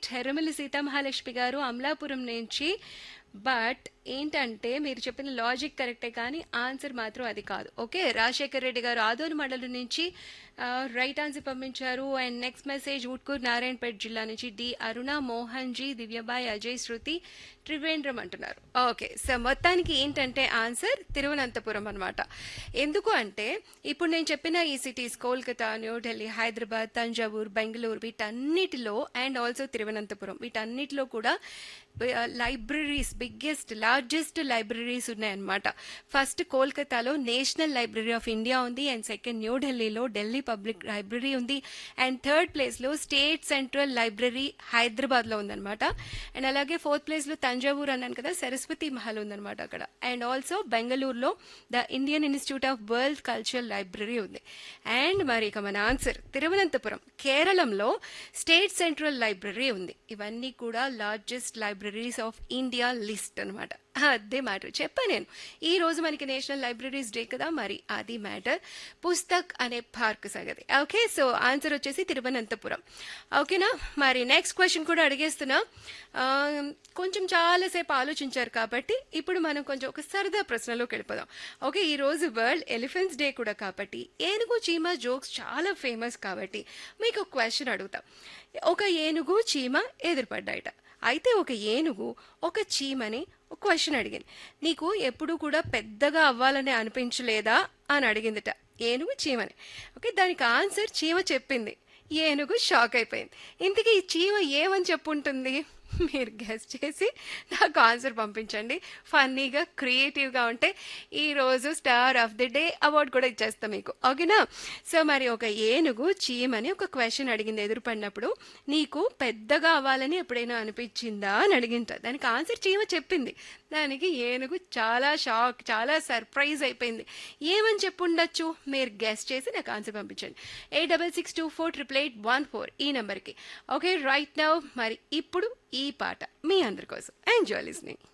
right Erramilli Sitamahalakshmi గారు అమలాపురం నుంచి but ఏంటంటే మీరు చెప్పిన లాజిక్ కరెక్టే కానీ ఆన్సర్ మాత్రం అది కాదు ఓకే రాజశేఖర్ రెడ్డి గారు ఆదోని మండలం నుంచి రైట్ ఆన్సర్ పంపించారు and next message Utkoor Narayanpet జిల్లా నుంచి డి అరుణ మోహన్ జీ దివ్యబాయ్ అజయ్ శృతి త్రివేంద్రం అంటున్నారు ఓకే సో మొత్తానికి ఏంటంటే ఆన్సర్ తిరువనంతపురం అనమాట ఎందుకు అంటే ఇప్పుడు నేను చెప్పిన ఈ సిటీస్ కోల్కతా న్యూఢిల్లీ హైదరాబాద్ తంజావూర్ బెంగళూరు వీటన్నిటిలో అండ్ ఆల్సో తిరువనంతపురం వీటన్నిటిలో కూడా లైబ్రరీస్ బిగ్గెస్ట్ లార్జెస్ట్ లైబ్రరీస్ ఉన్నాయన్నమాట ఫస్ట్ కోల్కతాలో నేషనల్ లైబ్రరీ ఆఫ్ ఇండియా ఉంది అండ్ సెకండ్ న్యూఢిల్లీలో ఢిల్లీ పబ్లిక్ లైబ్రరీ ఉంది అండ్ థర్డ్ ప్లేస్లో స్టేట్ సెంట్రల్ లైబ్రరీ హైదరాబాద్లో ఉందన్నమాట అండ్ అలాగే ఫోర్త్ ప్లేస్లో తంజావూర్ అన్నాను కదా సరస్వతి మహల్ ఉందన్నమాట అక్కడ అండ్ ఆల్సో బెంగళూరులో the Indian institute of world cultural library ఉంది అండ్ మరి ఇక మన ఆన్సర్ తిరువనంతపురం కేరళంలో స్టేట్ సెంట్రల్ లైబ్రరీ ఉంది ఇవన్నీ కూడా largest libraries of India list అనమాట అదే మ్యాటర్ చెప్పా నేను ఈ రోజు మనకి నేషనల్ లైబ్రరీస్ డే కదా మరి అది మ్యాటర్ పుస్తక్ అనే పార్క్ సంగతి ఓకే సో ఆన్సర్ వచ్చేసి తిరువనంతపురం ఓకేనా మరి నెక్స్ట్ క్వశ్చన్ కూడా అడిగేస్తున్నా ఆ, కొంచెం చాలాసేపు ఆలోచించారు కాబట్టి ఇప్పుడు మనం కొంచెం ఒక సరదా ప్రశ్నలోకి వెళ్ళిపోదాం ఓకే ఈ రోజు వరల్డ్ ఎలిఫెంట్స్ డే కూడా కాబట్టి ఏనుగు చీమ జోక్స్ చాలా ఫేమస్ కాబట్టి మీకు ఒక క్వశ్చన్ అడుగుతాం ఒక ఏనుగు చీమ ఎదురుపడ్డాయట అయితే ఒక ఏనుగు ఒక చీమని ఒక క్వశ్చన్ అడిగింది నీకు ఎప్పుడు కూడా పెద్దగా అవ్వాలని అనిపించలేదా అని అడిగిందిట ఏనుగు చీమని ఓకే దానికి ఆన్సర్ చీమ చెప్పింది ఏనుగు షాక్ అయిపోయింది ఇంతకీ ఈ చీమ ఏమని చెప్పుంటుంది మీరు గెస్ట్ చేసి నాకు ఆన్సర్ పంపించండి ఫన్నీగా క్రియేటివ్గా ఉంటే ఈరోజు star of the day award కూడా ఇచ్చేస్తాం మీకు ఓకేనా సో మరి ఒక ఏనుగు చీమని ఒక క్వశ్చన్ అడిగింది ఎదురుపడినప్పుడు నీకు పెద్దగా అవ్వాలని ఎప్పుడైనా అనిపించిందా అని అడిగింట దానికి ఆన్సర్ చీమ చెప్పింది దానికి ఏనుగు చాలా షాక్ చాలా సర్ప్రైజ్ అయిపోయింది ఏమని చెప్పుండొచ్చు మీరు గెస్ట్ చేసి నాకు ఆన్సర్ పంపించండి eight double six two four triple eight one four ఈ నెంబర్కి ఓకే రైట్ నౌ మరి ఇప్పుడు ఈ పాట మీ అందరి కోసం ఎంజాయ్ లిస్నింగ్